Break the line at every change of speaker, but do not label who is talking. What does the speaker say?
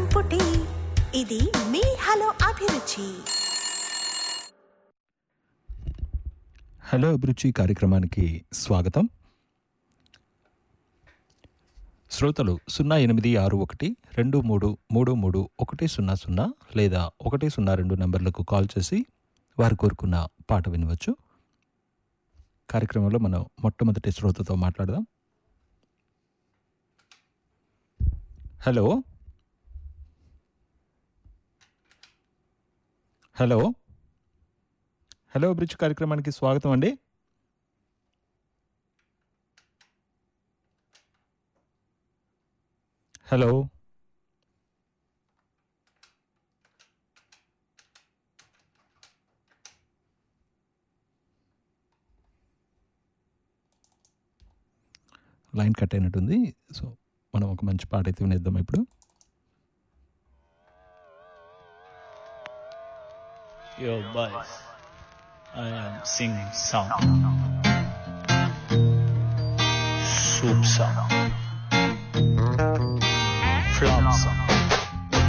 సంపుటి ఇది మీ హలో అభిరుచి
హలో అభిరుచి కార్యక్రమానికి స్వాగతం శ్రోతలు సున్నా ఎనిమిది ఆరు ఒకటి రెండు మూడు మూడు మూడు ఒకటి సున్నా సున్నా లేదా ఒకటి సున్నా రెండు నంబర్లకు కాల్ చేసి వారు కోరుకున్న పాట వినవచ్చు కార్యక్రమంలో మనం మొట్టమొదటి శ్రోతతో మాట్లాడదాం హలో హలో హలో బ్రిడ్జ్ కార్యక్రమానికి స్వాగతం అండి హలో లైన్ కట్ అయినట్టుంది సో మనం ఒక మంచి పాట అయితే వినేద్దాం ఇప్పుడు
Your voice. I am singing song. Soup song.